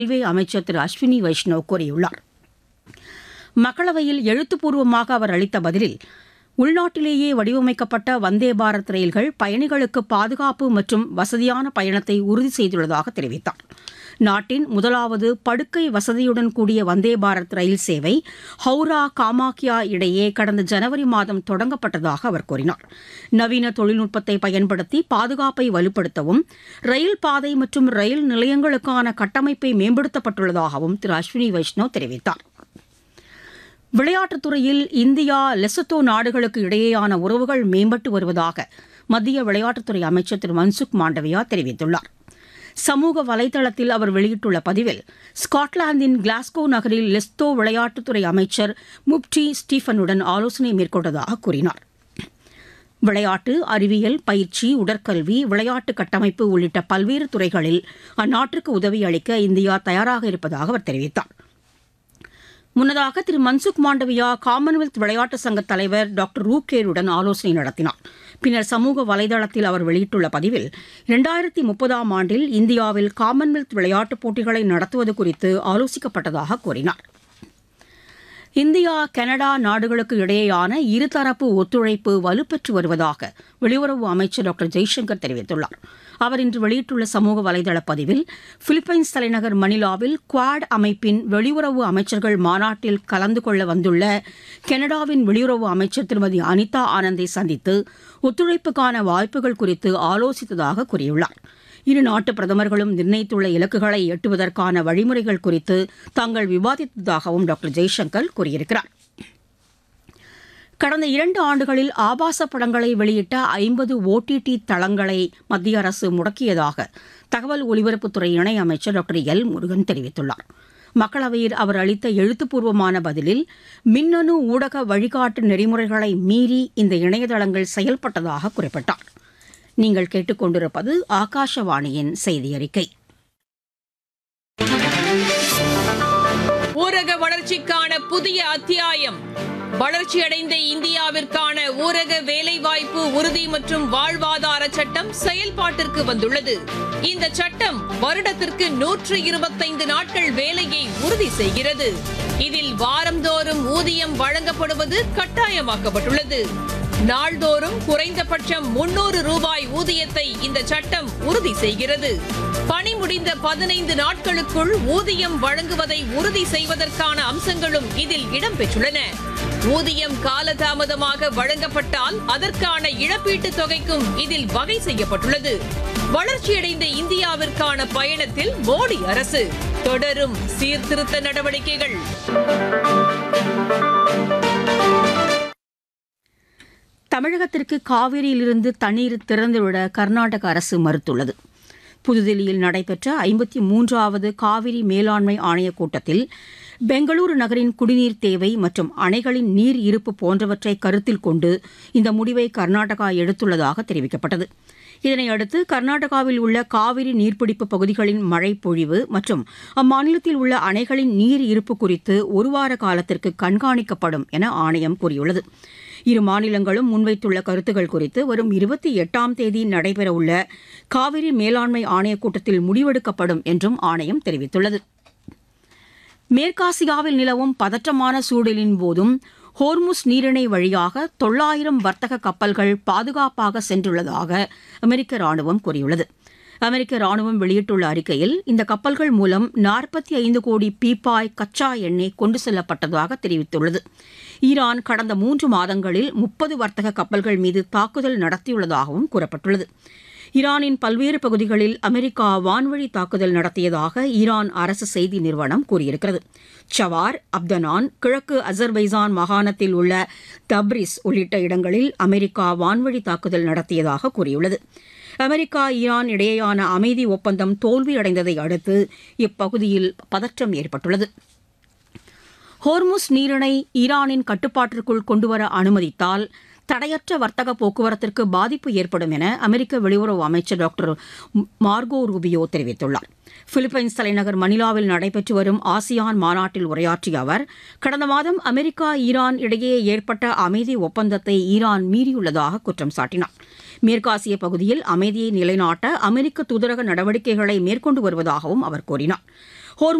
railway அமைச்சர் திரு அஸ்வினி வைஷ்ணவ் கூறியுள்ளார் மக்களவையில் எழுத்துப்பூர்வமாக அவர் அளித்த பதிலில் உள்நாட்டிலேயே வடிவமைக்கப்பட்ட வந்தே பாரத் ரயில்கள் பயணிகளுக்கு பாதுகாப்பு மற்றும் வசதியான பயணத்தை உறுதி செய்துள்ளதாக தெரிவித்தார் நாட்டின் முதலாவது படுக்கை வசதியுடன் கூடிய வந்தே பாரத் ரயில் சேவை ஹவுரா காமாக்கியா இடையே கடந்த ஜனவரி மாதம் தொடங்கப்பட்டதாக அவர் கூறினார் நவீன தொழில்நுட்பத்தை பயன்படுத்தி பாதுகாப்பை வலுப்படுத்தவும் ரயில் பாதை மற்றும் ரயில் நிலையங்களுக்கான கட்டமைப்பை மேம்படுத்தப்பட்டுள்ளதாகவும் திரு அஸ்வினி வைஷ்ணவ் தெரிவித்தார் விளையாட்டுத் துறையில் இந்தியா லெசத்தோ நாடுகளுக்கு இடையேயான உறவுகள் மேம்பட்டு வருவதாக மத்திய விளையாட்டுத்துறை அமைச்சர் திரு மன்சுக் மாண்டவியா தெரிவித்துள்ளார் சமூக வலைதளத்தில் அவர் வெளியிட்டுள்ள பதிவில் ஸ்காட்லாந்தின் கிளாஸ்கோ நகரில் லெஸ்தோ விளையாட்டுத்துறை அமைச்சர் முப்டி ஸ்டீஃபனுடன் ஆலோசனை மேற்கொண்டதாக கூறினார் விளையாட்டு அறிவியல் பயிற்சி உடற்கல்வி விளையாட்டு கட்டமைப்பு உள்ளிட்ட பல்வேறு துறைகளில் அந்நாட்டிற்கு உதவி அளிக்க இந்தியா தயாராக இருப்பதாக அவர் தெரிவித்தார் முன்னதாக திரு மன்சுக் மாண்டவியா காமன்வெல்த் விளையாட்டு சங்க தலைவர் டாக்டர் ரூகேருடன் ஆலோசனை நடத்தினார் பின்னர் சமூக வலைதளத்தில் அவர் வெளியிட்டுள்ள பதிவில் இரண்டாயிரத்தி முப்பதாம் ஆண்டில் இந்தியாவில் காமன்வெல்த் விளையாட்டுப் போட்டிகளை நடத்துவது குறித்து ஆலோசிக்கப்பட்டதாக கூறினார் இந்தியா கனடா நாடுகளுக்கு இடையேயான இருதரப்பு ஒத்துழைப்பு வலுப்பெற்று வருவதாக வெளியுறவு அமைச்சர் டாக்டர் ஜெய்சங்கர் தெரிவித்துள்ளார் அவர் இன்று வெளியிட்டுள்ள சமூக வலைதள பதிவில் பிலிப்பைன்ஸ் தலைநகர் மணிலாவில் குவாட் அமைப்பின் வெளியுறவு அமைச்சர்கள் மாநாட்டில் கலந்து கொள்ள வந்துள்ள கனடாவின் வெளியுறவு அமைச்சர் திருமதி அனிதா ஆனந்தை சந்தித்து ஒத்துழைப்புக்கான வாய்ப்புகள் குறித்து ஆலோசித்ததாக கூறியுள்ளார் இரு நாட்டு பிரதமர்களும் நிர்ணயித்துள்ள இலக்குகளை எட்டுவதற்கான வழிமுறைகள் குறித்து தாங்கள் விவாதித்ததாகவும் டாக்டர் ஜெய்சங்கர் கூறியிருக்கிறார் கடந்த இரண்டு ஆண்டுகளில் ஆபாச படங்களை வெளியிட்ட ஐம்பது ஓடிடி தளங்களை மத்திய அரசு முடக்கியதாக தகவல் ஒலிபரப்புத்துறை இணையமைச்சர் டாக்டர் எல் முருகன் தெரிவித்துள்ளார் மக்களவையில் அவர் அளித்த எழுத்துப்பூர்வமான பதிலில் மின்னணு ஊடக வழிகாட்டு நெறிமுறைகளை மீறி இந்த இணையதளங்கள் செயல்பட்டதாக குறிப்பிட்டார் நீங்கள் கேட்டுக்கொண்டிருப்பது ஆகாஷவாணியின் செய்தி அறிக்கை ஊரக வளர்ச்சிக்கான புதிய அத்தியாயம் வளர்ச்சியடைந்த இந்தியாவிற்கான ஊரக வேலைவாய்ப்பு உறுதி மற்றும் வாழ்வாதார சட்டம் செயல்பாட்டிற்கு வந்துள்ளது இந்த சட்டம் வருடத்திற்கு நூற்று இருபத்தைந்து நாட்கள் வேலையை உறுதி செய்கிறது இதில் வாரந்தோறும் ஊதியம் வழங்கப்படுவது கட்டாயமாக்கப்பட்டுள்ளது நாள்தோறும் குறைந்தபட்சம் முன்னூறு ரூபாய் ஊதியத்தை இந்த சட்டம் உறுதி செய்கிறது பணி முடிந்த பதினைந்து நாட்களுக்குள் ஊதியம் வழங்குவதை உறுதி செய்வதற்கான அம்சங்களும் இதில் இடம்பெற்றுள்ளன ஊதியம் காலதாமதமாக வழங்கப்பட்டால் அதற்கான இழப்பீட்டுத் தொகைக்கும் இதில் வகை செய்யப்பட்டுள்ளது வளர்ச்சியடைந்த இந்தியாவிற்கான பயணத்தில் மோடி அரசு தொடரும் சீர்திருத்த நடவடிக்கைகள் தமிழகத்திற்கு காவிரியிலிருந்து தண்ணீர் திறந்துவிட கர்நாடக அரசு மறுத்துள்ளது புதுதில்லியில் நடைபெற்ற ஐம்பத்தி மூன்றாவது காவிரி மேலாண்மை ஆணையக் கூட்டத்தில் பெங்களூரு நகரின் குடிநீர் தேவை மற்றும் அணைகளின் நீர் இருப்பு போன்றவற்றை கருத்தில் கொண்டு இந்த முடிவை கர்நாடகா எடுத்துள்ளதாக தெரிவிக்கப்பட்டது இதனையடுத்து கர்நாடகாவில் உள்ள காவிரி நீர்பிடிப்பு பகுதிகளின் மழை பொழிவு மற்றும் அம்மாநிலத்தில் உள்ள அணைகளின் நீர் இருப்பு குறித்து ஒருவார காலத்திற்கு கண்காணிக்கப்படும் என ஆணையம் கூறியுள்ளது இரு மாநிலங்களும் முன்வைத்துள்ள கருத்துக்கள் குறித்து வரும் இருபத்தி எட்டாம் தேதி நடைபெறவுள்ள காவிரி மேலாண்மை ஆணையக் கூட்டத்தில் முடிவெடுக்கப்படும் என்றும் ஆணையம் தெரிவித்துள்ளது மேற்காசியாவில் நிலவும் பதற்றமான சூழலின் போதும் ஹோர்முஸ் நீரிணை வழியாக தொள்ளாயிரம் வர்த்தக கப்பல்கள் பாதுகாப்பாக சென்றுள்ளதாக அமெரிக்க ராணுவம் கூறியுள்ளது அமெரிக்க ராணுவம் வெளியிட்டுள்ள அறிக்கையில் இந்த கப்பல்கள் மூலம் நாற்பத்தி ஐந்து கோடி பீப்பாய் கச்சா எண்ணெய் கொண்டு செல்லப்பட்டதாக தெரிவித்துள்ளது ஈரான் கடந்த மூன்று மாதங்களில் முப்பது வர்த்தக கப்பல்கள் மீது தாக்குதல் நடத்தியுள்ளதாகவும் கூறப்பட்டுள்ளது ஈரானின் பல்வேறு பகுதிகளில் அமெரிக்கா வான்வழி தாக்குதல் நடத்தியதாக ஈரான் அரசு செய்தி நிறுவனம் கூறியிருக்கிறது சவார் அப்தனான் கிழக்கு அசர்பைசான் மாகாணத்தில் உள்ள தப்ரிஸ் உள்ளிட்ட இடங்களில் அமெரிக்கா வான்வழி தாக்குதல் நடத்தியதாக கூறியுள்ளது அமெரிக்கா ஈரான் இடையேயான அமைதி ஒப்பந்தம் தோல்வியடைந்ததை அடுத்து இப்பகுதியில் பதற்றம் ஏற்பட்டுள்ளது ஹோர்முஸ் நீரிணை ஈரானின் கட்டுப்பாட்டிற்குள் கொண்டுவர அனுமதித்தால் தடையற்ற வர்த்தக போக்குவரத்திற்கு பாதிப்பு ஏற்படும் என அமெரிக்க வெளியுறவு அமைச்சர் டாக்டர் மார்கோ ரூபியோ தெரிவித்துள்ளார் பிலிப்பைன்ஸ் தலைநகர் மணிலாவில் நடைபெற்று வரும் ஆசியான் மாநாட்டில் உரையாற்றிய அவர் கடந்த மாதம் அமெரிக்கா ஈரான் இடையே ஏற்பட்ட அமைதி ஒப்பந்தத்தை ஈரான் மீறியுள்ளதாக குற்றம் சாட்டினார் மேற்காசிய பகுதியில் அமைதியை நிலைநாட்ட அமெரிக்க தூதரக நடவடிக்கைகளை மேற்கொண்டு வருவதாகவும் அவர் கூறினார்